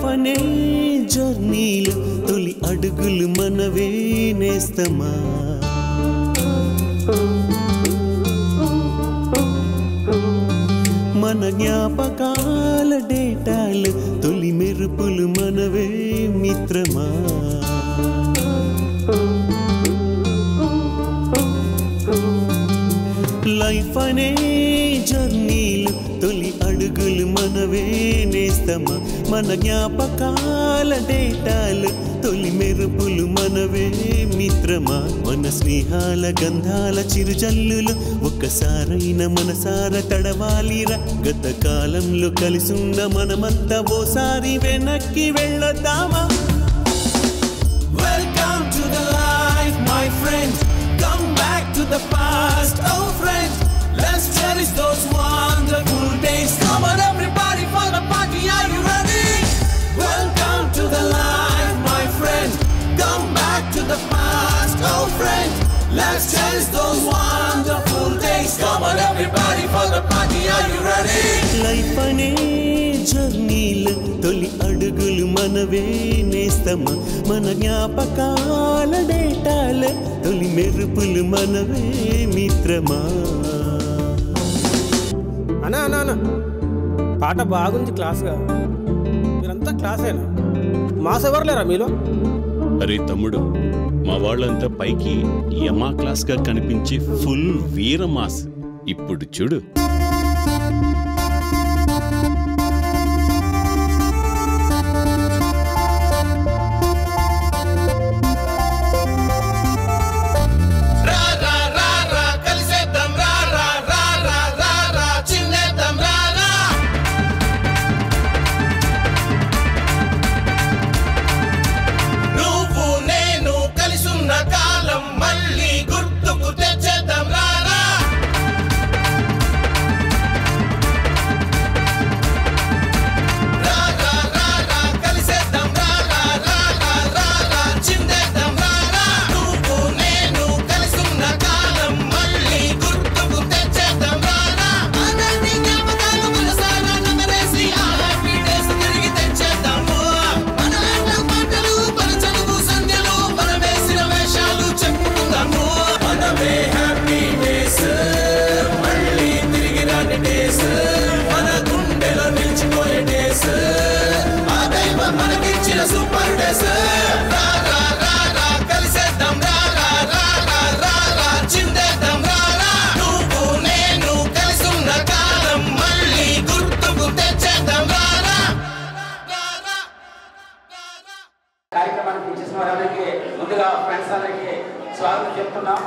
Life అనే జర్నీలో తొలి అడుగులు మనవే నేస్తమా మన జ్ఞాపకాల డేటాలు తొలి మెరుపులు మనవే మిత్రమా లైఫ్ అనే జర్నీలు తొలి అడుగులు మనవే నేస్తమా మన జ్ఞాపకాల డేటాలు తొలి మెరుపులు మనవే మిత్రమా మన స్నేహాల గంధాల చిరుజల్లులు ఒక్కసారైన మనసార తడవాలిరా గత కాలంలో కలిసున్న మనమంతా ఓసారి వెనక్కి వెళ్ళొద్దామా Welcome to the life, my friend. Come back to the past, oh friend. Let's cherish those wonderful days. Come on, everybody, for the party. Are you ready? Welcome to the life, my friend. Come back to the past, oh friend. Let's cherish those wonderful days. Come on, everybody, for the party. Are you ready? Life అనే జర్నీలు తొలి అడుగులు మనవే నేస్తమా మన జ్ఞాపకాల డేటాల తొలి మెరుపులు మనవే మిత్రమా అనా అనా అనా పాట బాగుంది క్లాస్గా మీరంతా క్లాసేనా మాస్ ఎవరు లేరా మీలో అరే తమ్ముడు మా వాళ్ళంతా పైకి యమా క్లాస్ గా కనిపించే ఫుల్ వీరమాస్ ఇప్పుడు చూడు రా రా రా రా కలిసేద్దాం రా రా రా రా రా రా చిందేద్దాం రా రా నువ్వు నేను కలిసున్న కాలం మళ్ళీ గుర్తుకు తెచ్చేద్దాం రా రా రా రా రా రా కలిసేద్దాం రా రా రా రా రా రా చిందేద్దాం రా రా నువ్వు నేను కలిసున్న కాలం మళ్ళీ గుర్తుకు తెచ్చేద్దాం రా రా అన్నీ జ్ఞాపకాలు మనసారా నమరేసి ఆ హ్యాపీ డేస్ తిరిగి తెచ్చేద్దాము మన ఆటల పాటలు మన చదువు సంధ్యలు మన వేసిన వేషాలు చెప్పుకుందాము మనమే హ్యాపీ డేస్ మళ్ళీ తిరిగి రాని డేస్ మన గుండెలో నిలిచిపోయే డేస్ ఆ దైవం మనకిచ్చిన సూపర్ డేస్ రా రా రా రా కలిసేద్దాం రా రా రా రా రా రా చిందేద్దాం రా రా నువ్వు నేను కలిసున్న కాలం మళ్ళీ గుర్తుకు తెచ్చేద్దాం రా రా రా రా కార్యక్రమానికి ఇచ్చేసిన వారందరికీ ముందుగా ఫ్రెండ్స్ అందరికీ స్వాగతం చెప్తున్నాం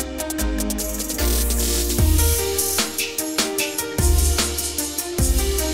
రా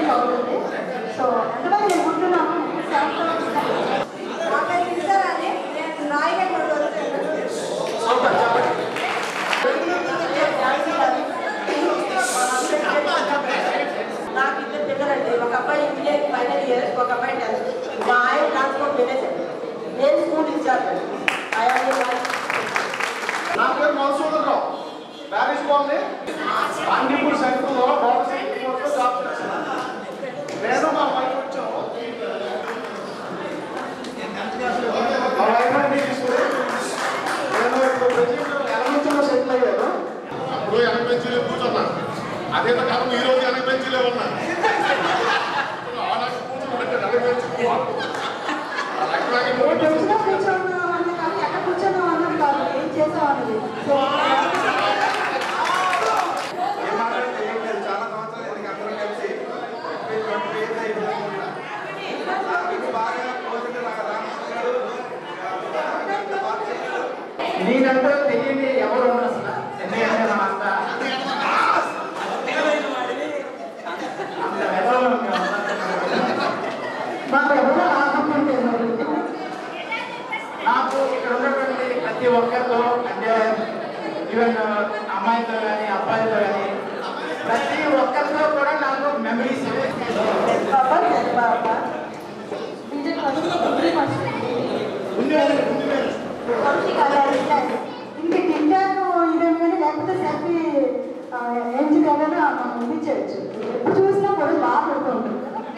ఇయర్స్ అవుతుంది సో ఎంతమంది నేను ఉంటున్నాను నాకైతే ఇస్తారని నేను రాయిగా కూడా సూపర్ చెప్పండి నాకు ఇద్దరు పిల్లలండి ఒక అబ్బాయి ఇంజనీరింగ్ ఫైనల్ ఇయర్ ఒక అబ్బాయి టెన్త్ మా ఆయన ట్రాన్స్పోర్ట్ మేనేజర్ నేను స్కూల్ ఇన్ఛార్జ్ నా పేరు మధుసూదన్ రావు ప్యారిస్ కాలనీ పాండీపూర్ సెంటర్లో బాబు సెంటర్లో జాబ్ చేస్తున్నాను నేను మా వైఫ్ వచ్చాము మా వైఫ్ అన్ని తీసుకుని నేను ఇప్పుడు ప్రజెంట్ ఎలమెంట్లో సెటిల్ అయ్యాను అప్పుడు వెనక బెంచీలో కూర్చున్నా అదే కాలం ఈ రోజు వెనక బెంచీలో ఉన్నా ఆ నాకు కూర్చున్నట్టు వెనక బెంచీ ఆ లెక్కలాగే ముందు తెలిసిన కూర్చోన్నాం అన్న కానీ ఎక్కడ కూర్చోన్నాం అన్నం కాదు ఏం చేసాం అన్నది సో ఏం మాట్లాడితే తెలియట్లేదు చాలా సంవత్సరాలు ఎందుకు అందరం కలిసి ట్వంటీ ఇయర్స్ అయిపోయింది నాకు బాగా క్లోజ్ అంటే నాకు రామకృష్ణ గారు నీకంటూ తెలియని ఎవరు ఉండరు అసలు ఎందుకంటే మనం అంత అంత వెధవలం మేము. మాకు ఎవరో రాకపోతే మరి నాకు ఇక్కడ ఉన్నటువంటి ప్రతి ఒక్కరితో అంటే ఈవెన్ అమ్మాయితో కానీ అబ్బాయితో కానీ ప్రతి ఒక్కరితో కూడా నాకు మెమరీస్ పాప పెద్ద పాప inter first degree first first colour ఇంకా తింటాను ఇదేం కానీ లేకపోతే సెల్ఫీ ఏం చేయాలని మనం ఊహించవచ్చు ఎప్పుడు చూసినా కూడా బాగా పడుతుంది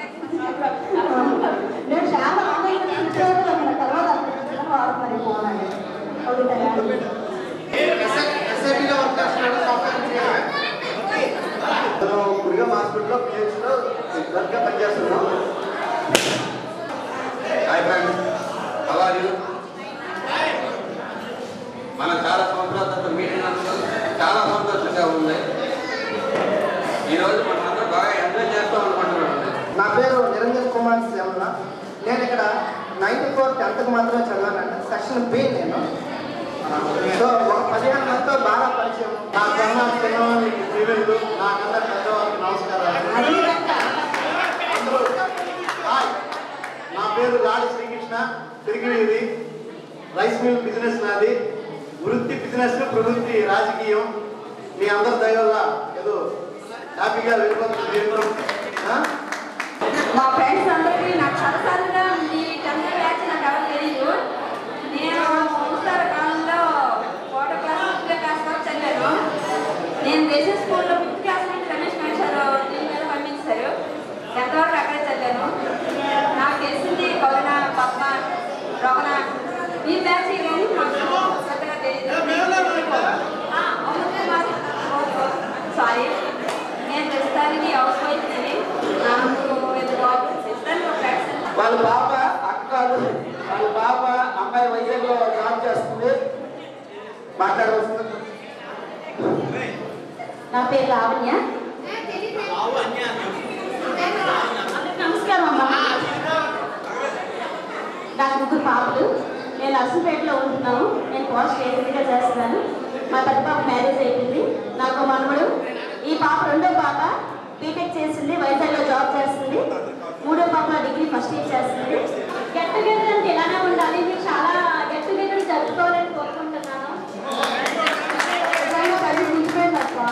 నేను చాలా ఆన్లైన్ చూసాను తర్వాత అక్కడ వాడుతున్నారు ఈ ఫోన్ అని అవుతుంది ఎస్ఐబిలో వర్క్ చేస్తున్నాడు సాఫ్ట్వేర్ ఇంజనీర్ నేను గురిగం హాస్పిటల్లో పిహెచ్లో వర్క్గా పనిచేస్తున్నాను hi friends how are you మనం చాలా సంవత్సరాల తర్వాత మీటింగ్ అందుకు చాలా సంతోషంగా ఉంది ఈరోజు మనం అందరం బాగా ఎంజాయ్ చేస్తాం అనుకుంటున్నాం నా పేరు నిరంజన్ కుమార్ శ్యామల నేను ఇక్కడ నైన్టీ ఫోర్ టెన్త్కి మాత్రమే చదివానండి సెక్షన్ బి నేను సో ఒక పదిహేను మందితో బాగా పరిచయం నాకన్నా చిన్నవాళ్ళకి ప్రియులు నాకన్నా పెద్దవాళ్ళకి నమస్కారాలు అందరూ హాయ్ నా పేరు లాడి శ్రీకృష్ణ తిరిగివీధి రైస్ మిల్ బిజినెస్ నాది వృత్తి బిజినెస్ ప్రవృత్తి రాజకీయం మీ అందరి దయ వల్ల ఏదో హ్యాపీగా వెళ్ళిపోతుంది జీవితం ఆ? మా ఫ్రెండ్స్ అందరికీ నాకు చాలాసార్లుగా మీ టెన్త్ బ్యాచ్ నాకు ఎవరు తెలియదు నేను సంవత్సరాల కాలంలో ఫోటో క్లాస్ ఫిఫ్త్ క్లాస్ వరకు చదివాను నేను దేశ స్కూల్లో ఫిఫ్త్ క్లాస్ నుంచి రమేష్ మహేశ్వర దీని మీద పంపించారు టెన్త్ వరకు అక్కడే చదివాను నాకు తెలిసింది కరుణ పద్మ రమణ ఈ బ్యాచ్ కానీ నాకు పెద్దగా తెలియదు సారీ నేను ప్రస్తుతానికి హౌస్ వైఫ్ నాకు ఇది జాబ్ ప్రస్తుతానికి ఒక ఫ్రెండ్స్ వాళ్ళ పాప అక్క కాదు వాళ్ళ పాప అమ్మాయి వైజాగ్లో జాబ్ చేస్తుంది మాట్లాడవలసింది నా పేరు లావణ్య నమస్కారం అమ్మా నాకు ముగ్గురు పాపలు నేను నర్సుపేటలో ఉంటున్నాను నేను పోస్ట్ ఏజెంట్గా చేస్తున్నాను మా పెద్ద పాప మ్యారేజ్ అయిపోయింది నాకు మనవడు ఈ పాప రెండో పాప బీటెక్ చేసింది వైజాగ్లో జాబ్ చేస్తుంది మూడో పాప డిగ్రీ ఫస్ట్ ఇయర్ చేస్తుంది గెట్ టుగెదర్ అంటే ఇలానే ఉండాలి మీరు చాలా గెట్ టుగెదర్ జరుపుకోవాలని కోరుకుంటున్నాను నిజంగా కలిసి నిలిచిపోయింది అక్క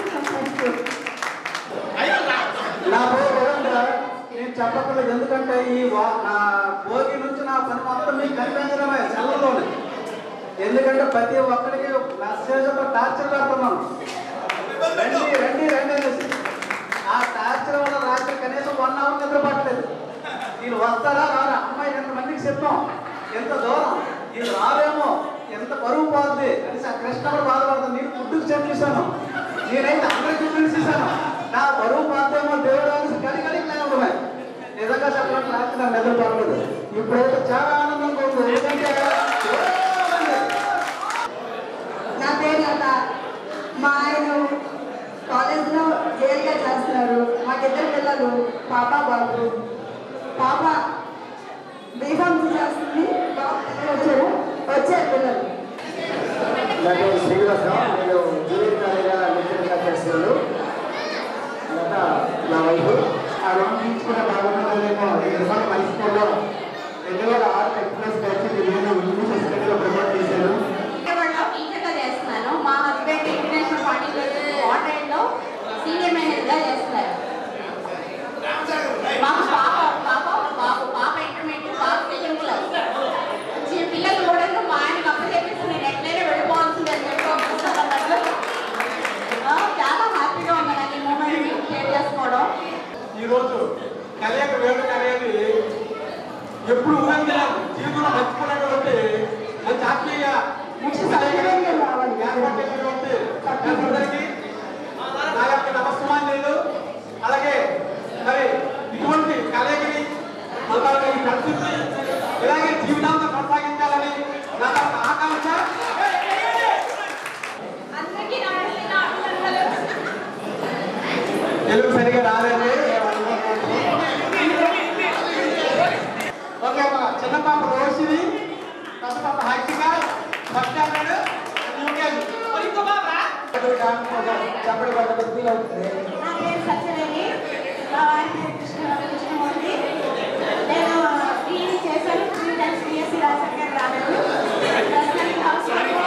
నా పేరు రవీంద్ర నేను చెప్పట్లేదు ఎందుకంటే ఈ వా- నా భోగి నుంచి నా పని మొత్తం మీకు కనిపించడమే సెలవులోనే ఎందుకంటే ప్రతి ఒక్కరికి మెసేజ్ టార్చర్ పెడుతున్నాను రండి రండి రండి అనేసి ఆ టార్చర్ వల్ల రాత్రి కనీసం వన్ అవర్ నిద్ర పట్టలేదు వీళ్ళు వస్తారా రారా అమ్మాయి ఎంతమందికి చెప్పాం ఎంత దూరం వీళ్ళు రారేమో ఎంత బరువు పోద్ది అనేసి ఆ కృష్ణ కూడా బాధపడుతుంది నేను ఫుడ్కి చెప్పేశాను నేనైతే అందరికీ పిలిచేశాను నా బరువు పోద్దేమో దేవుడు అనేసి కడి కడికి లేకుండా నిజంగా చెప్పడం రాత్రి నాకు నిద్ర పడలేదు ఇప్పుడైతే చాలా ఆనందంగా ఉంది ఎందుకంటే నా పేరు లత మా ఆయన కాలేజీలో జైలుగా చేస్తున్నారు మాకిద్దరు పిల్లలు పాప బాబు పాప బీఫామ్సీ చేస్తుంది బాబు పిల్లలు వచ్చారు వచ్చారు పిల్లలు నా పేరు శ్రీనివాసరావు నేను జూనియర్ కాలేజీగా లెక్చరర్గా చేస్తున్నాను లత నా వైపు ఆ రెండు ఈరోజు కలయిక వేడుక అనేది ఎప్పుడు ఊహించలేదు జీవితంలో మర్చిపోయినటువంటి మంచి ఆత్మీయ ఏర్పడినటువంటి అందరికీ నా యొక్క నమస్కారాలు అలాగే మరి ఇటువంటి కలయికని మళ్ళీ కలిసి ఇలాగే జీవితాంతం కొనసాగించాలని నా యొక్క ఆకాంక్ష అందరికీ నా నా అభినందనలు తెలుగు సరిగా రాలేదు ఓకే అమ్మా చిన్న పాప రోషిని పెద్ద పాప హర్షిక ఫస్ట్ స్టాండర్డ్ యూకేజీ మరి ఇంకో పాప చెప్పడం వల్ల ఫీల్ అవుతుంది నా పేరు సత్యవేణి మా వారి పేరు కృష్ణ కృష్ణమూర్తి నేను బీఈడీ చేశాను త్రీ టైమ్స్ బీఎస్సీ రాశాను కానీ రాలేదు ప్రస్తుతానికి హౌస్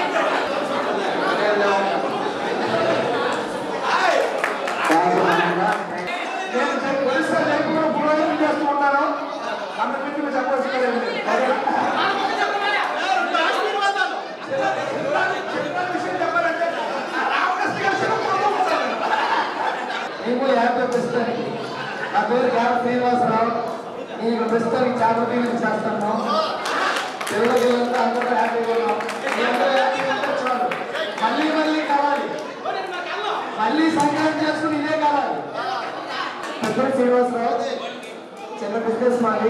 నేను పోలీసులు లేకుండా పురోగతి చేస్తూ ఉంటాను అందరికీ మీరు చెప్పవచ్చు నీకు యాభై ప్రస్తుతానికి నా పేరు గార శ్రీనివాసరావు నేను ఇక్కడ ప్రస్తుతానికి చేపల క్లీనింగ్ చేస్తాను పిల్లలకి అందరూ హ్యాపీగా ఉన్నాం మీ అందరూ హ్యాపీగా ఉంటే చాలు మళ్ళీ మళ్ళీ కావాలి మళ్ళీ సంక్రాంతి చేసుకుని ఇదే కావాలి నా పేరు శ్రీనివాసరావు చిన్న బిజినెస్ మాది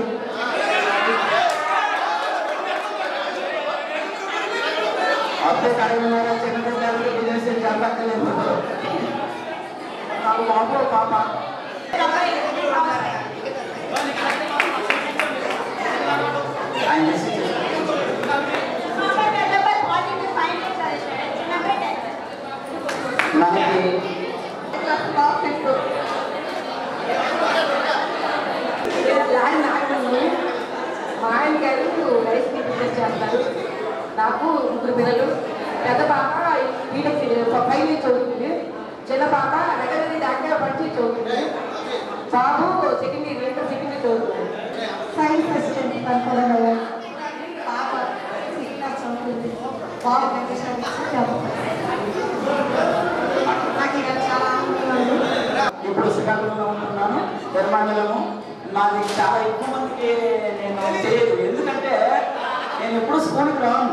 అప్పుడే కడగ చిన్న బిజినెస్ చెప్పక్కర్లేదు నాకు బాబు పాప ఆయన మెసేజ్ మా అబ్బాయి పెద్ద అబ్బాయి పాలిటెక్నిక్ ఫైనల్ ఇయర్ చదివాడు చిన్న అబ్బాయి టెన్త్ మనకి ల్యాండ్ నాకుంది మా ఆయన గారు రైస్ బిజినెస్ చేస్తారు నాకు ముగ్గురు పిల్లలు పెద్ద పాప బీటెక్ ఫైవ్ ఇయర్స్ చదువుతుంది చిన్న పాప వెటనరీ డాక్టర్ పట్టి చదువుతుంది బాబు second year inter second year చదువుతుంది సైన్స్ అసిస్టెంట్ కనుకోవడం పాప సిక్స్ చదువుతుంది బాబు వెంకటేశ్వర నాకు ఇక చాలా ఆనందంగా ఉంది ఇప్పుడు శ్రీకాకుళంలో ఉంటున్నాను నిర్మాణము నాది చాలా ఎక్కువ మందికి నేను తెలియదు ఎందుకంటే నేను ఎప్పుడు స్కూల్కి రాను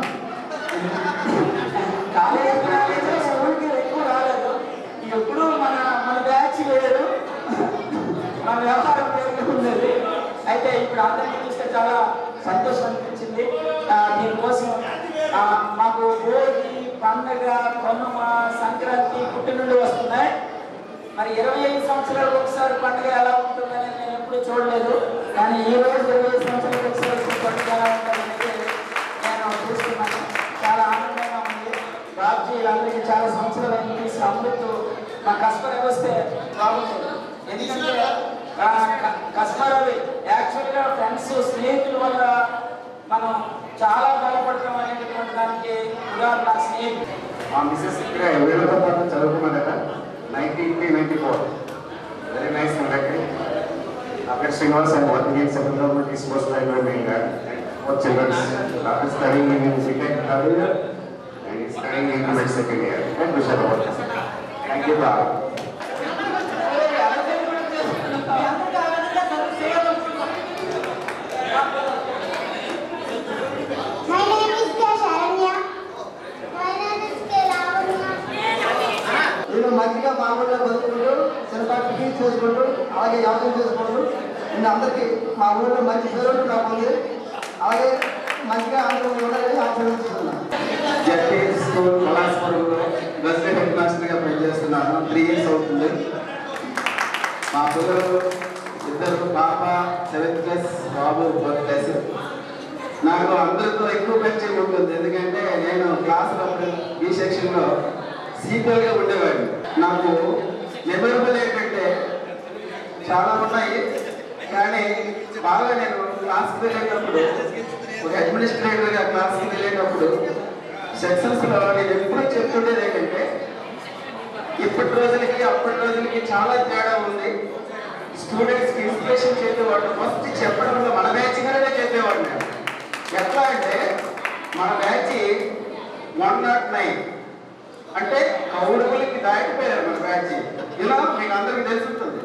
కాలేజ్ స్కూల్కి ఎక్కువ రాలేదు ఎప్పుడు మన మన బ్యాచ్ వేరు మన వ్యవహారం వేరుగా ఉండేది అయితే ఇప్పుడు అందరికీ చూస్తే చాలా సంతోషం అనిపించింది ఆ, దీనికోసం ఆ, మాకు భోగి పండగ కనుమ సంక్రాంతి పుట్టినుండి వస్తున్నాయి మరి ఇరవై ఐదు సంవత్సరాలకు ఒకసారి పండుగ ఎలా ఉంటుందని నేను ఎప్పుడు చూడలేదు కానీ ఈ రోజు ఇరవై ఐదు సంవత్సరాలకు ఒకసారి వచ్చే పండుగ ఎలా ఉంటుందనేది నేను చూస్తున్నాను చాలా ఆనందంగా ఉంది బాబ్జీ వీళ్ళందరికీ చాలా సంవత్సరాలు అయింది అమృత్ మా కస్టమర్ వస్తే బాగుంటుంది ఎందుకంటే ఆ, క- కస్టమర్ అవి యాక్చువల్గా ఫ్రెండ్స్ స్నేహితుల వల్ల మనం చాలా బలపడతాం అనేటటువంటి దానికి ఉదాహరణ స్నేహితులు మా మిస్సెస్ ఇక్కడ వీళ్ళతో పాటు చదువుకున్నదట nineteen ninety four very nice conduct నా పేరు Srinivas and working in central government East Coast railway main for childrens after studying in BTech third year and studying in med second year and Visakhapatnam thank you బాగా My name is K. Sharanya. My name is K. Lavanya. నేను మంచిగా మామూలుగా బతుకుంటూ చిన్నపాటి teach చేసుకుంటూ అలాగే యోగం చేసుకుంటూ నేను అందరికీ మా ఊళ్ళో మంచి పేరు నాకు ఉంది అలాగే మంచిగా అందరూ ఉండాలని ఆశీర్వదిస్తున్నాను జడ్పీ స్కూల్ కళాస్వరంలో బస్ హెడ్ మాస్టర్గా పనిచేస్తున్నాను త్రీ ఇయర్స్ అవుతుంది మా పిల్లలు ఇద్దరు పాప సెవెంత్ క్లాస్ బాబు ఫోర్త్ క్లాస్ నాకు అందరితో ఎక్కువ పరిచయం ఉంటుంది ఎందుకంటే నేను క్లాస్లో బి సెక్షన్లో సీనియర్గా ఉండేవాడిని నాకు మెమరబుల్ ఏంటంటే చాలా ఉన్నాయి కానీ బాగా నేను క్లాస్కి వెళ్ళేటప్పుడు ఒక అడ్మినిస్ట్రేటర్గా క్లాస్కి వెళ్ళేటప్పుడు సెక్షన్స్లో నేను ఎప్పుడూ చెప్తుండేది ఏంటంటే ఇప్పటి రోజులకి అప్పటి రోజులకి చాలా తేడా ఉంది స్టూడెంట్స్కి ఇన్స్పిరేషన్ చేసేవాడు ఫస్ట్ చెప్పడంలో మన బ్యాచ్ గానే చెప్పేవాడు నేను ఎట్లా అంటే మన బ్యాచ్ వన్ నాట్ నైన్ అంటే కౌరవులకి దాటిపోయారు మన బ్యాచ్ ఇలా మీకు అందరికీ తెలుసుంటుంది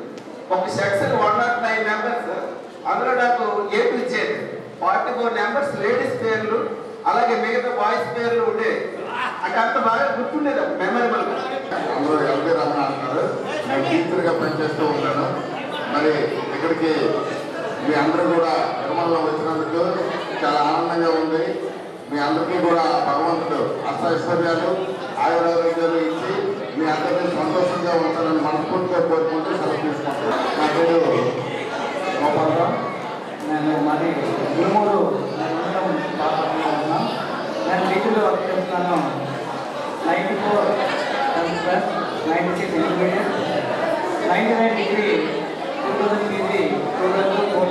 ఒక section one nought nine members అందులో నాకు A to Z forty four members ladies పేర్లు అలాగే మిగతా బాయ్స్ పేర్లు ఉండేవి అంటే అంత బాగా గుర్తుండేది మెమరబుల్ అందరూ ఎల్బీ రమణ అంటున్నారు నేను టీచర్గా పనిచేస్తూ ఉంటాను మరి ఇక్కడికి మీ అందరూ కూడా నిర్మల్లో వచ్చినందుకు చాలా ఆనందంగా ఉంది మీ అందరికీ కూడా భగవంతుడు అష్టైశ్వర్యాలు ఆయురారోగ్యాలు ఇచ్చి మీ అందరినీ సంతోషంగా ఉంచాలని మనస్ఫూర్తిగా కోరుకుంటూ సెలవు తీసుకుంటాను నా పేరు గోపాలరావు నేను మరి గురుమూరు నేను ఉండడం పాపంలో ఉన్నా నేను డిగ్రీలో వర్క్ చేస్తున్నాను ninety four tenth class ninety six intermediate ninety nine degree two thousand PG two thousand four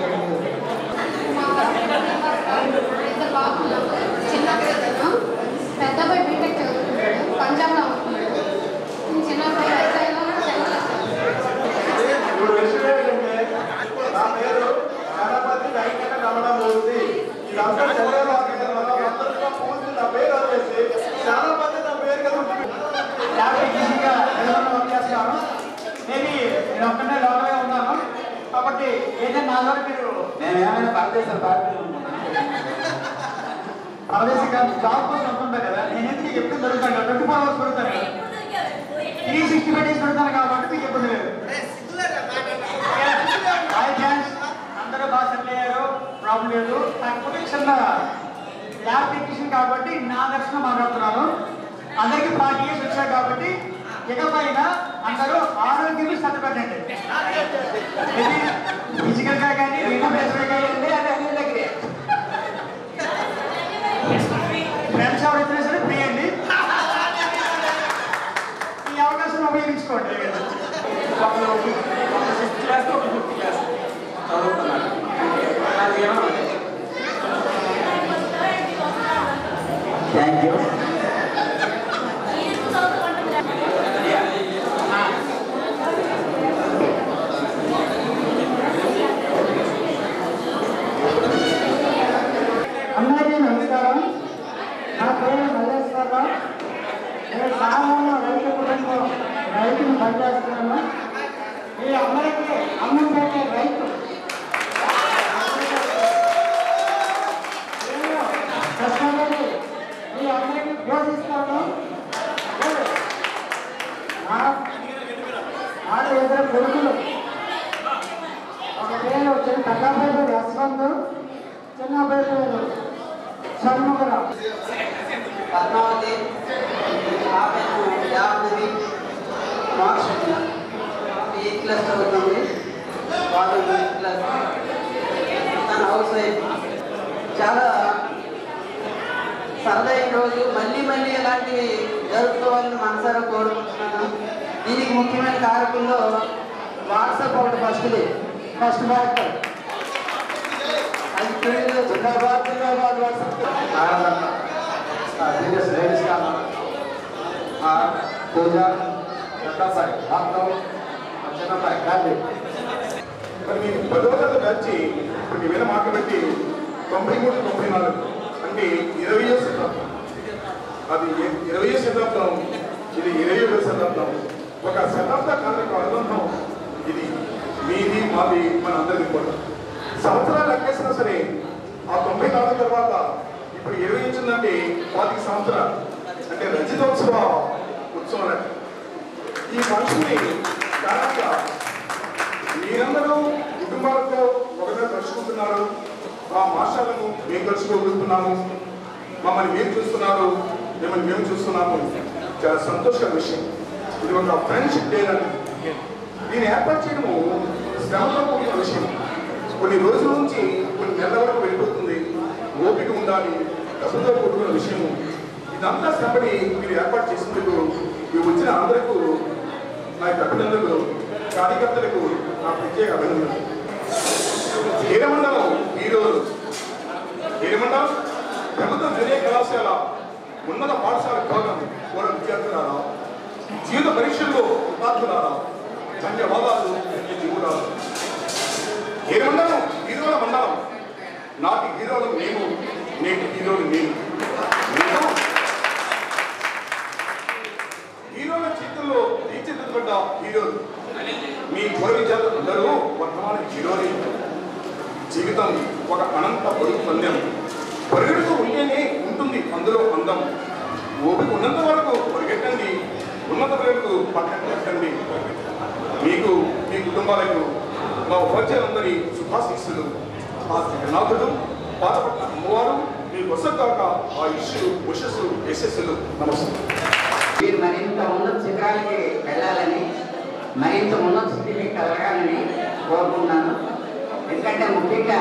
ఇద్దరు బాబులు చిన్న పిల్లలు పెద్ద అబ్బాయి బీటెక్ చదువుతున్నాడు పంజాబ్లో ఉంటున్నాడు చిన్న అబ్బాయి వైజాగ్లో ఇప్పుడు విషయం ఏంటంటే నా పేరు గణపతి వెంకట రమణమూర్తి ఇదంతా చదివారు అందరిలో పూర్తి నా పేరు వచ్చేసి చాలా మంది నా పేరు కదా యాభై ఈజీగా ఏదైనా వర్క్ చేస్తాను మేబీ నేను ఒక్కనే లోపలే ఉన్నాను కాబట్టి ఏదైనా నా ద్వారా మీరు నేను ఏమైనా పరదేశాలు పార్టీ పరదేశీ కాదు జాబ్ కోసం వస్తుంటా కదా నేను ఎందుకు ఎప్పుడు దొరుకుతాను ట్వంటీ ఫోర్ అవర్స్ దొరుకుతాను కదా త్రీ సిక్స్టీ ఫైవ్ డేస్ పెడతాను కాబట్టి మీకు ఇబ్బంది లేదు హాయ్ ఫ్రెండ్స్ అందరూ బాగా సెటిల్ అయ్యారు ప్రాబ్లం లేదు కాకపోతే చిన్న ల్యాబ్ టెక్నీషియన్ కాబట్టి నా దర్శనం మాట్లాడుతున్నాను అందరికీ ఫార్టీ ఇయర్స్ వచ్చాయి కాబట్టి ఇకపైన అందరూ ఆరోగ్యం శ్రద్ధ పెట్టండి ఫిజికల్ గా కానీ మెంటల్ గా కానీ అది అన్ని దగ్గరే ఫ్రెండ్స్ ఎవరైతే సరే ఫ్రీ అండి ఈ అవకాశం ఉపయోగించుకోండి ఒకరు ఒక సిక్స్త్ క్లాస్ ఒక ఫిఫ్త్ క్లాస్ చదువుతున్నారు థ్యాంక్ యూ అందరికీ నమస్కారం నా పేరు మల్లేశ్వరరావు నేను సామాన్య రైతు కుటుంబం రైతుని పనిచేస్తున్నాను ఈ అమ్మాయికి అన్నం పెట్టే రైతు నేను కష్టపడి ఈ అమ్మాయికి పోషిస్తాను ఆడ ఇద్దరు కొడుకులు ఒక పేరు చిన్న పెద్ద అబ్బాయి పేరు యశ్వంత్ చిన్న అబ్బాయి పేరు షణ్ముఖరావు పద్మావతి ఆమెకు యాభై మార్క్స్ ఎయిత్ క్లాస్ చదువుతుంది వాళ్ళు ఎయిత్ క్లాస్ తన హౌస్ వైఫ్ చాలా సరదైన రోజు మళ్ళీ మళ్ళీ ఇలాంటివి జరుపుకోవాలని మనసారా కోరుకుంటున్నాను దీనికి ముఖ్యమైన కారకుల్లో వాట్సాప్ ఒకటి ఫస్ట్ది ఫస్ట్ బ్యాక్ అది తెలియదు జిందాబాద్ జిందాబాద్ వాట్సాప్ సీరియస్ లేడీస్ కాదు పూజ పెద్దబ్బాయి భాగం చిన్నబ్బాయి గాంధీ మరి మీకు పదవ తరగతి వచ్చి ఇప్పుడు వేల మార్కులు పెట్టి తొంభై మూడు తొంభై నాలుగు అంటే ఇరవై శతాబ్దం అది ఇ- ఇరవై శతాబ్దం ఇది ఇరవై శతాబ్దం ఒక శతాబ్ద కాలకు అనుబంధం ఇది మీది మాది మన అందరిది కూడా సంవత్సరాలు లెక్కేసినా సరే ఆ తొంభై నాలుగు తర్వాత ఇప్పుడు ఇరవై వచ్చిందంటే పాతిక సంవత్సరాలు అంటే రజతోత్సవ ఉత్సవం లెక్క. ఈ మనుషుల్ని దాదాపుగా మీరందరూ కుటుంబాలతో ఒకగా కలుసుకుంటున్నారు మా మాస్టర్లను మేము కలుసుకోగలుగుతున్నాము మమ్మల్ని మీరు చూస్తున్నారు మిమ్మల్ని మేము చూస్తున్నాము చాలా సంతోషకర విషయం ఇది ఒక ఫ్రెండ్షిప్ డే అని దీన్ని ఏర్పాటు చేయడము శ్రమతో కూడిన విషయం కొన్ని రోజుల నుంచి కొన్ని నెలల వరకు వెళ్ళిపోతుంది ఓపిక ఉండాలి డబ్బుతో కూడుకున్న విషయము ఇదంతా శ్రమని మీరు ఏర్పాటు చేసినందుకు మీరు వచ్చిన అందరికీ నా యొక్క అభినందనలు కార్యకర్తలకు నా ప్రత్యేక అభినందనలు హీరమండలం ఈరోజు హీరమండలం ప్రభుత్వ జూనియర్ కళాశాల ఉన్నత పాఠశాల విభాగం కూడా విద్యార్థులారా జీవిత పరీక్షల్లో ఉపాధ్యులారా ధన్యవాదాలు జీవులారా హీరమండలం హీరోల మండలం నాటి హీరోలు మేము నేటి హీరోలు నేను నేను హీరోల చేతుల్లో తీర్చిదిద్దబడ్డ హీరోలు మీ పూర్వ విద్యార్థులందరూ వర్తమాన జీరోని జీవితం ఒక అనంత పొరుగు పందెం పరిగెడుతూ ఉంటేనే ఉంటుంది అందులో అందం ఓపిక ఉన్నంత వరకు పరిగెట్టండి ఉన్నత వరకు పక్కన పెట్టండి మీకు మీ కుటుంబాలకు మా ఉపాధ్యాయులందరి శుభాశీస్సులు ఆ జగన్నాథుడు పాతపట్ల అమ్మవారు మీ వసంతాక ఆ ఇష్యు ఉషస్సు యశస్సులు నమస్తే మీరు మరింత ఉన్నత శిఖరాలకి వెళ్ళాలని మరింత ఉన్నత స్థితికి కలగాలని కోరుకుంటున్నాను ఎందుకంటే ముఖ్యంగా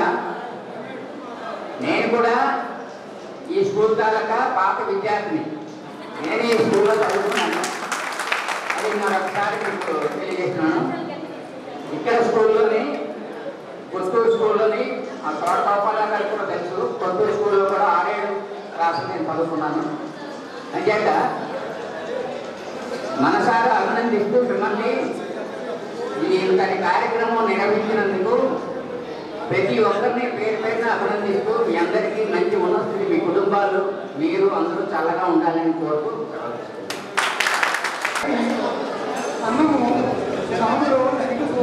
నేను కూడా ఈ స్కూల్ తాలూకా పాత విద్యార్థిని నేను ఈ స్కూల్లో చదువుకున్నాను అది మరొకసారి మీకు తెలియజేస్తున్నాను ఇక్కడ స్కూల్లోని కొత్తూరు స్కూల్లోని ఆ తోట గోపాల గారికి కూడా తెలుసు కొత్తూరు స్కూల్లో కూడా ఆరేడు క్లాసులు నేను చదువుకున్నాను అంచేత మనసారా అభినందిస్తూ మిమ్మల్ని ఈ ఇంతటి కార్యక్రమం నిర్వహించినందుకు ప్రతి ఒక్కరిని పేరు పేరున అభినందిస్తూ మీ అందరికీ మంచి ఉన్నస్థితి మీ కుటుంబాలు మీరు అందరూ చల్లగా ఉండాలని కోరుతూ అన్నము సాములో నరిగిపో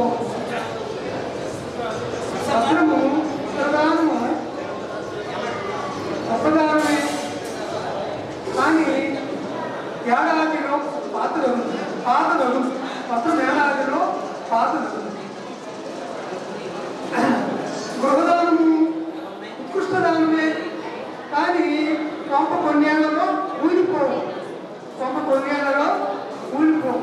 సత్రము ప్రధానము అపదానమే కానీ ఏడాదిలో పాతదను పాతదను పత్రం ఏడాదిలో పాతదను గృహదానము ఉత్కృష్టదానమే కానీ కొంప కొన్నేళ్లలో ఊరిపోవు కొంప కొన్నేళ్లలో ఊరిపోవు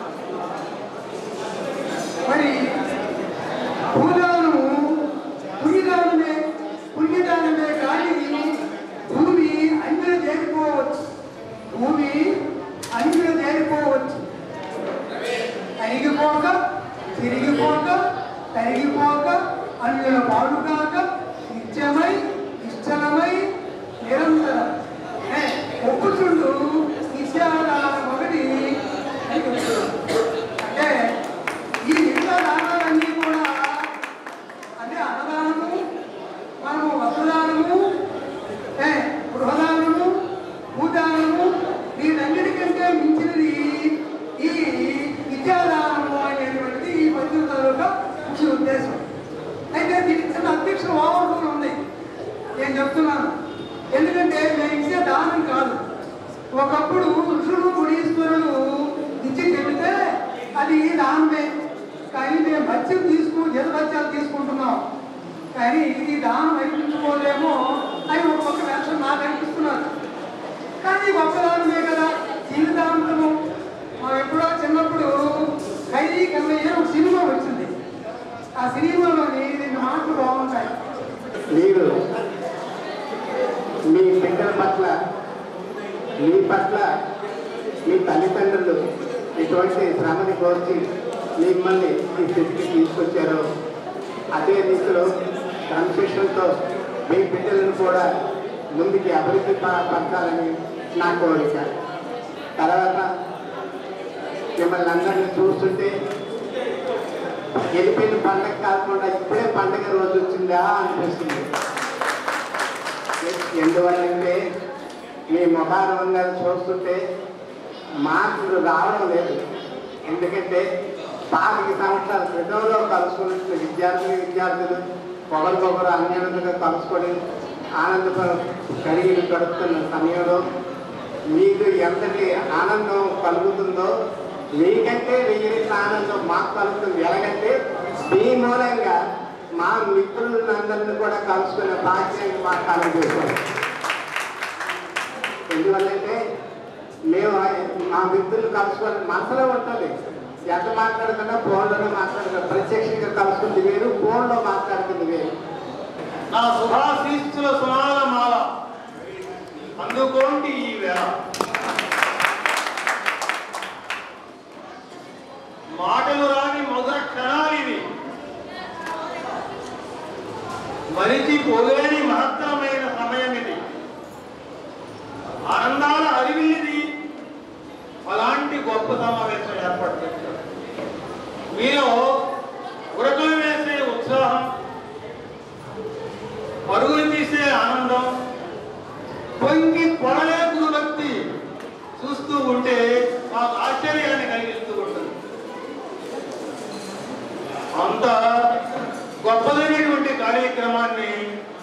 మరి భూదానము పుణ్యదానమే పుణ్యదానమే కానీ భూమి అంగిన చేరిపోవచ్చు భూమి అంగిన చేరిపోవచ్చు అరిగిపోక తిరిగిపోక తరిగిపోక అందులో పాడు కాక నిత్యమై నిశ్చలమై నిరంతరం ఏ, ఒప్పుచుండు నిత్యాదానం ఒకటి అని చెప్తున్నాడు. అంటే ఈ మిగతా దానాలన్నీ కూడా అంటే అన్నదానము మనము వస్త్రదానము ఏ, గృహదానము భూదానము వీటన్నిటికంటే మించినది ఈ విద్యాదానము అనేటువంటిది ఈ పద్ధతి యొక్క ముఖ్య ఉద్దేశం అయితే దీనికి చిన్న అధ్యక్ష ఓవర్ఫుల్ ఉంది నేను చెప్తున్నాను ఎందుకంటే మేము ఇచ్చే దానం కాదు ఒకప్పుడు ఋషులు మునీశ్వరులు ఇచ్చి చెబితే అది దానమే కానీ మేము బత్యం తీసుకు జలబత్యాలు తీసుకుంటున్నాం కానీ ఇది దానం అనిపించుకోలేమో అని ఒక పక్క వేషం నాకు అనిపిస్తున్నారు కానీ గొప్ప దానమే కదా జీవితాంతము మనం ఎప్పుడో చిన్నప్పుడు ఖైదీ కన్నయ్య ఒక సినిమా వచ్చింది ఆ సినిమాలోని రెండు మాటలు బాగుంటాయి మీరు మీ బిడ్డల పట్ల మీ పట్ల మీ తల్లిదండ్రులు ఎటువంటి శ్రమని కోర్చి మిమ్మల్ని ఈ స్థితికి తీసుకొచ్చారో అదే దిశలో క్రమశిక్షణతో మీ బిడ్డలను కూడా ముందుకి అభివృద్ధి ప- పరచాలని నా కోరిక తర్వాత మిమ్మల్ని అందరినీ చూస్తుంటే వెళ్ళిపోయిన పండగ కాకుండా ఇప్పుడే పండగ రోజు వచ్చిందా అనిపిస్తుంది ఎందువల్లంటే మీ ముఖానుబంధాలు చూస్తుంటే మార్పులు రావడం లేదు ఎందుకంటే పాతిక సంవత్సరాల క్రితంలో కలుసుకున్న విద్యార్థులు విద్యార్థులు ఒకరికొకరు అన్యోన్యంగా కలుసుకొని ఆనందం కలిగి గడుపుతున్న సమయంలో మీకు ఎంతటి ఆనందం కలుగుతుందో మీకంటే వెయ్యి రెట్ల ఆనందం మాకు కలుగుతుంది ఎలాగంటే మీ మూలంగా మా మిత్రులందరినీ కూడా కలుసుకునే భాగ్యాన్ని మాకు కలుగుతుంది ఎందువల్లంటే మేము మా మిత్రులు కలుసుకొని మనసులో ఉంటుంది ఎంత మాట్లాడుతున్నా ఫోన్లోనే మాట్లాడుతున్నా ప్రత్యక్షంగా కలుసుకుంది వేరు ఫోన్లో మాట్లాడుతుంది వేరు నా శుభాశీస్సుల సునాల మాల అందుకోండి ఈ వేళ మాటలు రాని మధుర క్షణాలివి మరిచి పోలేని మహత్తరమైన సమయం ఇది ఆనందాల అరివిది అలాంటి గొప్ప సమావేశం ఏర్పాటు చేశారు మీలో ఉరకలు వేసే ఉత్సాహం పరుగులు తీసే ఆనందం పొంగి పొడలేకుడు భక్తి చూస్తూ ఉంటే మాకు ఆశ్చర్యాన్ని కలిగిస్తూ ఉంటుంది అంత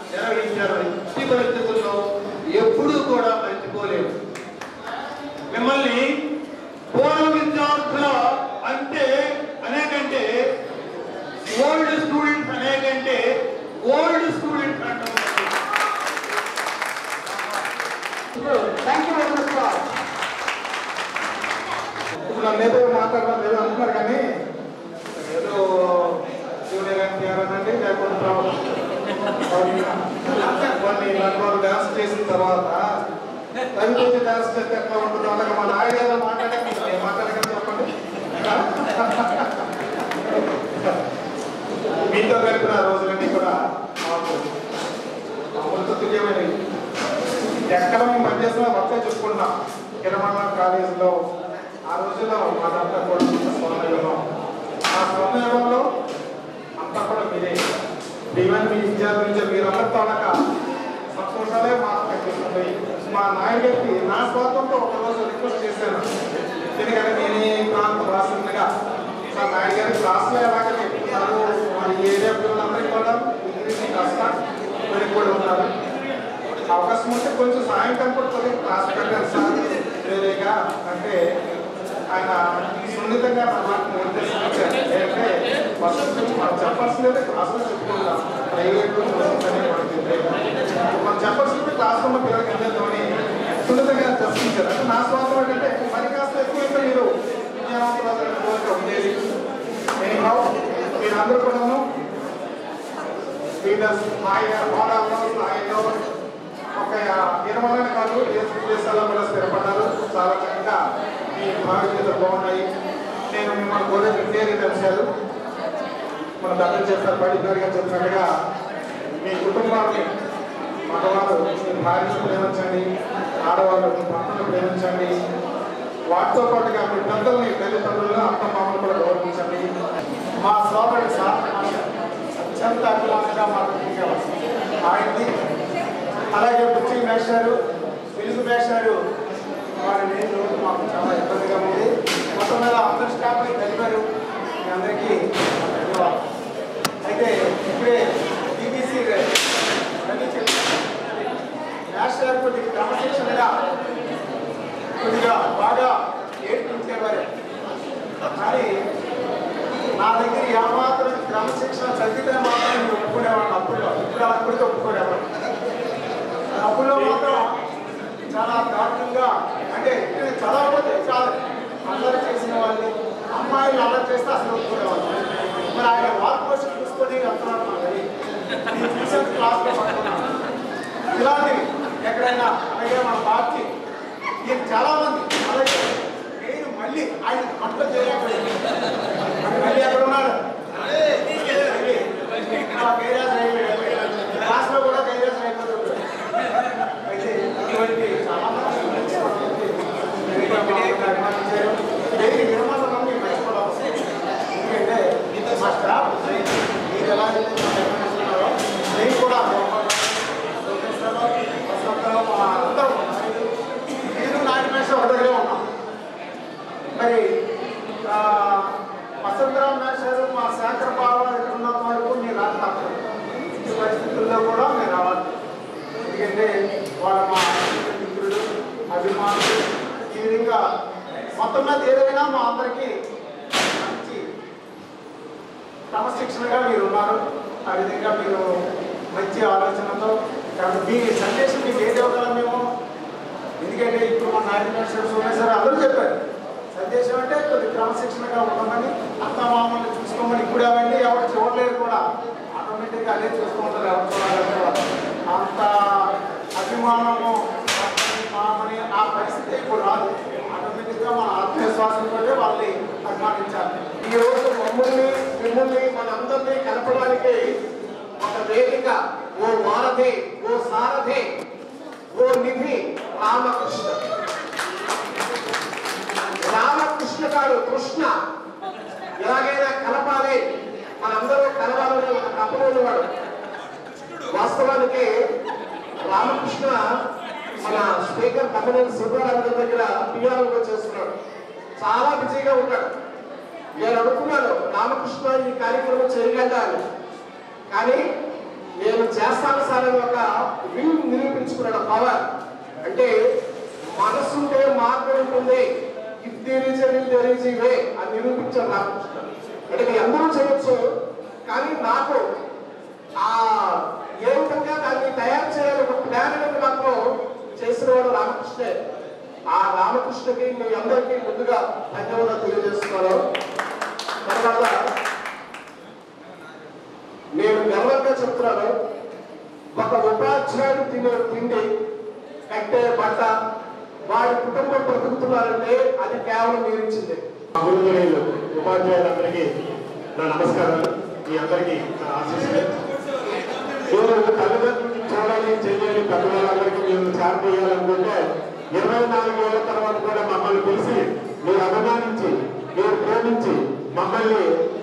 నిర్వహించారు ఈ పరిస్థితుల్లో ఎప్పుడూ కూడా మర్చిపోలేము మిమ్మల్ని పూర్వ విద్యార్థుల అంటే అనేకంటే ఓల్డ్ స్టూడెంట్స్ అనేకంటే ఓల్డ్ స్టూడెంట్స్ అంటాం thank you very much sir ఇప్పుడు నన్ను ఏదో మాట్లాడడం ఏదో అంటున్నారు కానీ ఏదో జూనియర్ ఎన్టీఆర్ అనండి లేకపోతే కొన్ని నలుగురు డాన్స్ చేసిన తర్వాత రవితేజ డాన్స్ చేస్తే ఎట్లా ఉంటుందో అలాగే మన ఆయుధాలు మాట్లాడే మాట్లాడగలరు చెప్పండి మీతో గడిపిన రోజులన్నీ కూడా మాకు అమృత తుల్యమైనవి ఎక్కడ మేము పనిచేస్తున్నా వర్కే చూసుకుంటున్నాం కిరమణ కాలేజీలో ఆ రోజుల్లో మాదంతా కూడా స్వర్ణయుగం ఆ స్వర్ణయుగంలో అంతా కూడా మీరే ఈవెన్ మీ విద్యార్థుల నుంచి మీరందరితో అనక సంతోషాలే మాకు కనిపిస్తుంది మా నాయకుడికి నా స్వాతంతో ఒక రోజు రిక్వెస్ట్ చేశాను ఎందుకంటే నేను ఈ ప్రాంత వాసిందిగా మా నాయుడు గారి క్లాస్లో ఎలాగ చెప్తున్నారు మరి ఏరియా పిల్లలందరికీ కూడా ఇంగ్లీష్ కాస్త వీరికి కూడా ఉన్నారు అవకాశం ఉంటే కొంచెం సాయంత్రం కూడా కొద్దిగా క్లాస్ పెట్టాను సార్ వేరేగా అంటే ఆయన సున్నితంగా నా మాటను నిర్దేశించారు ఏంటంటే ఫస్ట్ నుంచి మనం చెప్పాల్సిందే క్లాసులో చెప్పుకుంటాం ప్రైవేట్ మనం చెప్పాల్సిందే క్లాస్ రూమ్లో పిల్లలకి అందేద్దామని సున్నితంగా చర్చించారు అంటే నా స్వాతం ఏంటంటే మరి కాస్త ఎక్కువైతే మీరు విద్యావంతులు కోరిక ఉండేది ఎనీహౌ మీరందరూ కూడాను లీడర్స్ ఆయన హోదాల్లో స్థాయిలో ఒక ఇరవై కాదు దేశ విదేశాల్లో కూడా స్థిరపడ్డారు చాలా చక్కగా మీ భావితలు బాగున్నాయి నేను మిమ్మల్ని కోరే ప్రత్యేక అంశాలు మన దగ్గర చేస్తారు బయట గారిగా చెప్పినట్టుగా మీ కుటుంబాన్ని మగవారు మీ భార్యను ప్రేమించండి ఆడవాళ్ళు మీ భర్తను ప్రేమించండి వాటితో పాటుగా మీ పెద్దల్ని తల్లిదండ్రులను అత్తమామలు కూడా గౌరవించండి మా సోదరుడు సార్ అత్యంత అభిమానంగా మాట్లాడుతున్నారు ఆయన్ని అలాగే బుచ్చి మేషారు తెలుగు మేషారు వారి నేను రోజు మాకు చాలా ఇబ్బందిగా ఉంది మొత్తం మీద అందరి స్టాఫ్ని కలిపారు మీ అందరికీ ధన్యవాదాలు అయితే ఇప్పుడే బీబీసీ రవి చెప్పారు మేషారు కొద్దిగా క్రమశిక్షణగా కొద్దిగా బాగా ఏడ్పించేవారు కానీ నా దగ్గర ఏమాత్రం క్రమశిక్షణ చదివితే మాత్రం నేను ఒప్పుకునేవాడిని అప్పుల్లో ఇప్పుడు అప్పటికి ఒప్పుకునేవాడు అప్పుల్లో మాత్రం చాలా దారుణంగా అంటే నేను చదవకపోతే చాలు అందరూ చేసిన వాళ్ళని అమ్మాయిలు అలా చేస్తే అసలు ఒప్పుకునేవాళ్ళు మరి ఆయన వార్ పోషన్ చూసుకొని వెళ్తున్నాడు మరి నేను ట్యూషన్ క్లాస్లో పడుతున్నాను ఇలాంటివి ఎక్కడైనా అలాగే మన పార్టీ నేను చాలా మంది అలాగే నేను మళ్ళీ ఆయన అట్లా చేయకపోయింది మళ్ళీ ఎక్కడ ఉన్నాడు గైరాజ్ అయిపోయాడు క్లాస్లో కూడా గైరాజ్ అయిపోతుంది అయితే ఇటువంటి చాలా మంది అభిమానించారు దేనికి నిర్మాణం మంది మర్చిపోవడం ఎందుకంటే మా స్టాఫ్ మీరు ఎలా అయితే నన్ను అభిమానిస్తున్నారో నేను కూడా అందరూ నేను నాయకుమేషం ఒక దగ్గరే ఉన్నాం మరి వసంతరావు మేషారు మా శాఖర బావ ఇక్కడ ఉన్నంత వరకు నేను రాదు తప్పదు ఈ పరిస్థితుల్లో కూడా నేను రావాలి ఎందుకంటే వాళ్ళ మా మిత్రుడు అభిమానులు ఈ విధంగా మొత్తం మీద ఏదైనా మా అందరికీ మంచి క్రమశిక్షణగా మీరు ఉన్నారు ఆ విధంగా మీరు మంచి ఆలోచనతో కాబట్టి మీ సందేశం మీకు ఏది ఇవ్వగలం మేము ఎందుకంటే ఇప్పుడు మన నాయకుడు సోమేశ్వర అందరూ చెప్పారు సందేశం అంటే కొద్ది క్రమశిక్షణగా ఉండమని అత్త మామల్ని చూసుకోమని ఇప్పుడు అవన్నీ ఎవరు చూడలేరు కూడా ఆటోమేటిక్గా అదే చూసుకుంటారు ఎవరు చూడాలని కూడా అంత అభిమానము అత్తని, మామని ఆ పరిస్థితి ఇప్పుడు రాదు ఆటోమేటిక్గా మన ఆత్మవిశ్వాసం కూడా వాళ్ళని అభిమానించాలి ఈ రోజు మమ్మల్ని మిమ్మల్ని మనందరినీ కలపడానికి ఒక వేదిక ఓ వారధి ఓ సారథి ఓ నిధి రామకృష్ణ రామకృష్ణ గారు కృష్ణ ఎలాగైనా కలపాలి మనందరూ కలవాలని ఒక తపన ఉన్నవాడు వాస్తవానికి రామకృష్ణ మన స్పీకర్ తమ్మినేని శివరాజు దగ్గర పిఆర్ఓ చేస్తున్నాడు చాలా బిజీగా ఉంటాడు నేను అనుకున్నాను రామకృష్ణ ఈ కార్యక్రమం చేయగలడా అని కానీ నేను చేస్తాను సార్ అని ఒక విల్ నిరూపించుకున్నాడు పవర్ అంటే మనసు ఉంటే మార్గం ఉంటుంది if there is will there is way అని నిరూపించారు రామకృష్ణ అంటే మీరు అందరూ చేయొచ్చు కానీ నాకు ఆ ఏ విధంగా దాన్ని తయారు చేయాలి ఒక ప్లాన్ అనేది మాత్రం చేసిన వాడు రామకృష్ణే ఆ రామకృష్ణకి మీ అందరికీ ముందుగా ధన్యవాదాలు తెలియజేస్తున్నాను తర్వాత నేను గర్వంగా చెప్తున్నాను ఒక ఉపాధ్యాయుడు తినే తిండి కట్టే బట్ట వాడి కుటుంబం బ్రతుకుతున్నారంటే అది కేవలం మీరు ఇచ్చింది గురువులు ఉపాధ్యాయులందరికీ నా నమస్కారాలు మీ అందరికీ నా ఆశీస్సులు మీరు తల్లిదండ్రులకి చూడాలి చేయాలి పెద్దవాళ్ళందరికీ మీరు చార్ చేయాలనుకుంటే ఇరవై నాలుగు ఏళ్ళ తర్వాత కూడా మమ్మల్ని పిలిచి మీరు అభిమానించి మీరు ప్రేమించి మమ్మల్ని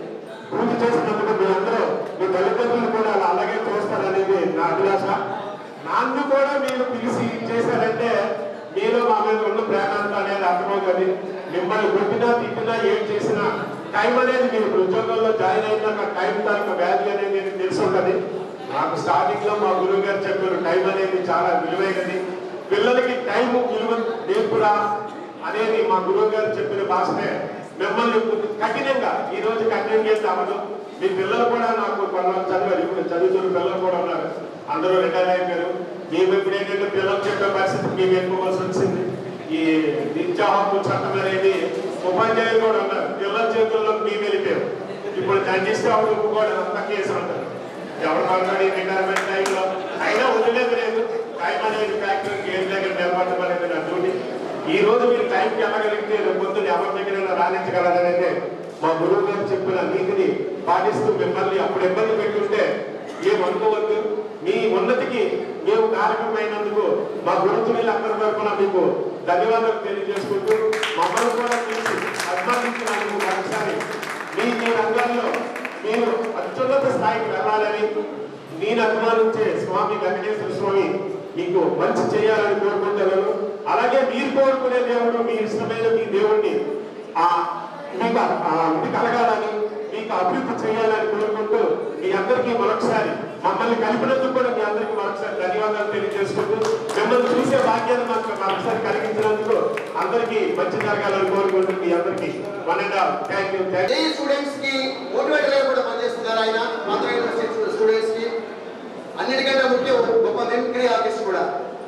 పూజ చేసినందుకు మీ అందరూ మీ తల్లిదండ్రులు కూడా అలా అలాగే చూస్తారనేది నా అభిలాష నన్ను కూడా మీరు పిలిచి చేశారంటే మీలో మా మీద ఉన్న ప్రేమ అంతా అనేది అర్థమవుతుంది మిమ్మల్ని కొట్టినా తిట్టినా ఏం చేసినా టైం అనేది మీరు ఇప్పుడు ఉద్యోగంలో జాయిన్ అయినాక టైం తాలూకా వాల్యూ అనేది మీకు తెలిసి ఉంటుంది నాకు స్టార్టింగ్ లో మా గురువు గారు చెప్పారు టైం అనేది చాలా విలువైనది పిల్లలకి టైం విలువ నేర్పురా అనేది మా గురువు గారు చెప్పిన భాషనే మిమ్మల్ని కఠినంగా ఈ రోజు కఠినంగా ఏం అవ్వదు మీ పిల్లలు కూడా నాకు కొన్నాళ్ళు చదివారు ఇప్పుడు చదువుతున్న పిల్లలు కూడా ఉన్నారు అందరూ రిటైర్ అయిపోయారు మేము ఇప్పుడు ఏంటంటే పిల్లలు చెప్పే పరిస్థితి మేము ఎన్నుకోవాల్సి వచ్చింది ఈ విద్యా హక్కు చట్టం అనేది ఉపాధ్యాయులు కూడా ఉన్నారు పిల్లల చేతుల్లో మేము వెళ్ళిపోయాం ఇప్పుడు జడ్జిస్తే అవును కూడా అంత కేసు అంటారు ఎవరు మాట్లాడి రిటైర్మెంట్ టైంలో అయినా వదిలేదు లేదు టైం అనేది ఫ్యాక్టరీ గేట్ దగ్గర నిలబడటం అనేది నా డ్యూటీ ఈ రోజు మీరు టైంకి వెళ్ళగలిగితే రేపు పొద్దున్న ఎవరి దగ్గర రాణించగలరనేది మా గురువు గారు చెప్పిన నీతిని పాటిస్తూ మిమ్మల్ని అప్పుడు ఇబ్బంది పెట్టుంటే ఏమనుకోవద్దు మీ ఉన్నతికి మేము కారకమైనందుకు మా గురుతులు అందరి తరఫున మీకు ధన్యవాదాలు తెలియజేసుకుంటూ మమ్మల్ని కూడా తీసి అభిమానించినందుకు ఒకసారి మీ మీ రంగాల్లో మీరు అత్యున్నత స్థాయికి వెళ్ళాలని నేను అభిమానించే స్వామి వెంకటేశ్వర స్వామి మీకు మంచి చేయాలని కోరుకుంటున్నాను అలాగే మీరు కోరుకునే దేవుడు మీ ఇష్టమైన మీ దేవుణ్ణి ఆ మీకు ఆ ఇది కలగాలని మీకు అభివృద్ధి చేయాలని కోరుకుంటూ మీ అందరికీ మరొకసారి మమ్మల్ని కలిపినందుకు కూడా మీ అందరికీ మరొకసారి ధన్యవాదాలు తెలియజేసుకుంటూ మిమ్మల్ని చూసే భాగ్యాన్ని మాకు మరొకసారి కలిగించినందుకు అందరికీ మంచి జరగాలని కోరుకుంటూ మీ అందరికీ one and all thank you thank ఈ స్టూడెంట్స్ కి మోటివేటర్ గా కూడా పనిచేస్తున్నారు ఆయన ఆంధ్ర యూనివర్సిటీ స్టూడెంట్స్ కి అన్నిటికంటే ముఖ్యం గొప్ప మిమిక్రీ ఆర్టిస్ట్ కూడా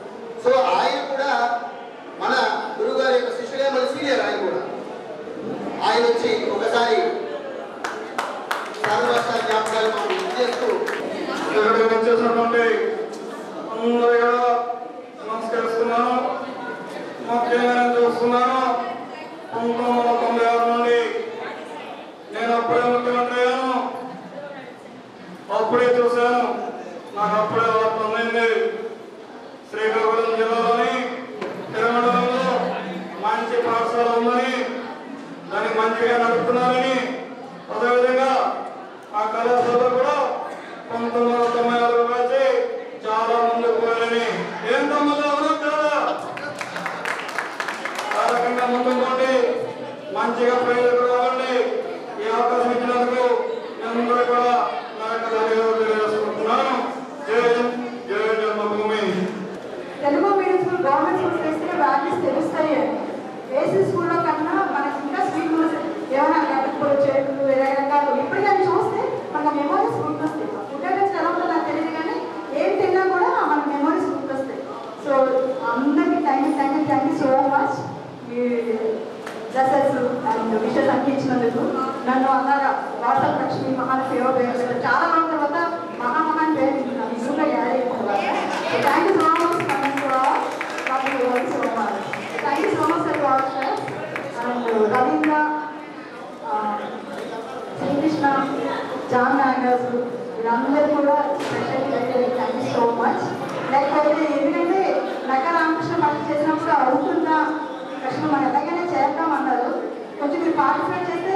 సో ఆయన కూడా మన గురువు గారి యొక్క శిష్యుడే మన సీనియర్ ఆయన కూడా ఆయన వచ్చి ఒకసారి సర్వవర్ష జ్ఞాపకాలు మనం గుర్తు చేస్తూ ఇక్కడికి వచ్చేసినటువంటి అందరూ కూడా నమస్కరిస్తున్నాను ముఖ్యంగా నేను చూస్తున్నాను పంతొమ్మిది వందల తొంభై ఆరు నుండి నేను అప్పుడే ముఖ్యమంత్రి అయ్యాను అప్పుడే చూశాను నాకు అప్పుడే వార్త అందింది శ్రీకాకుళం జిల్లాలోని తిరుమలలో మంచి పాఠశాల ఉందని దాన్ని మంచిగా నడుపుతున్నారని అదేవిధంగా ఆ కళాశాల కూడా పంతొమ్మిది వందల తొంభై ఆరు వచ్చి చాలా ముందుకు పోయారని ఏం తొమ్మిది అవునా కదా ఆ రకంగా ముందుకు పోండి మంచిగా ప్రయోజకులు కావండి ఈ అవకాశం ఇచ్చినందుకు అందరూ కూడా నా యొక్క ధన్యవాదాలు తెలియజేసుకుంటున్నాను జై హింద్, జై జన్మభూమి Telugu medium school government schools వేస్తే వాల్యూస్ తెలుస్తాయి అని వేసే స్కూల్లో కన్నా మనకి ఇంకా స్వీట్లు ఏమైనా గడ్డపూలు చేతులు వేరే రకాలు ఇప్పుడు కానీ చూస్తే మనకు మెమోరీస్ గుర్తొస్తాయి ఫుడ్ ఐటమ్స్ ఎలా ఉంటుందో నాకు తెలియదు కానీ ఏం తిన్నా కూడా మన మెమోరీస్ గుర్తొస్తాయి సో అందరికీ thank you thank you thank you so much మీ డ్రెస్సెస్ అండ్ విషెస్ అందించినందుకు నన్ను అన్నారు వాట్సాప్ లక్ష్మి మహాన్ సేవ పేరు చాలా రోజుల తర్వాత మహామహాన్ పేరు వింటున్నాను ఈ గ్రూప్లో యాడ్ అయిన తర్వాత thank you so much coming to all thank you so much thank you so much sir వాచ్ అండ్ రవీంద్ర శ్రీకృష్ణ జాన్ నాగర్స్ వీరందరూ కూడా special thank you so much లేకపోతే ఎందుకంటే నక్క రామకృష్ణ పని చేసినప్పుడు అవుతుందా కృష్ణ మనం ఎలాగైనా చేద్దాం అన్నారు కొంచెం మీరు పార్టిసిపేట్ చేస్తే